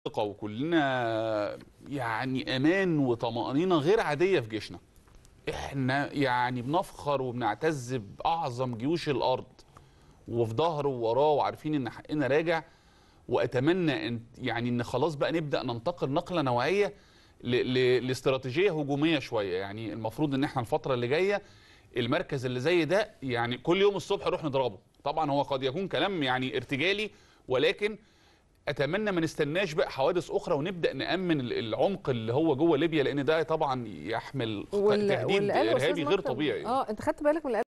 ثقة وكلنا يعني امان وطمأنينة غير عادية في جيشنا احنا يعني بنفخر وبنعتز باعظم جيوش الارض وفي ظهره ووراه وعارفين ان حقنا راجع واتمنى ان يعني ان خلاص بقى نبدا ننتقل نقله نوعيه ل- ل- لاستراتيجيه هجوميه شويه يعني المفروض ان احنا الفتره اللي جايه المركز اللي زي ده يعني كل يوم الصبح نروح نضربه طبعا هو قد يكون كلام يعني ارتجالي ولكن اتمنى ما نستناش بقى حوادث اخرى ونبدا نامن ال- العمق اللي هو جوه ليبيا لان ده طبعا يحمل وال- تهديد واللي قاله أستاذ ارهابي غير مكرم- طبيعي اه انت خدت بالك من اللي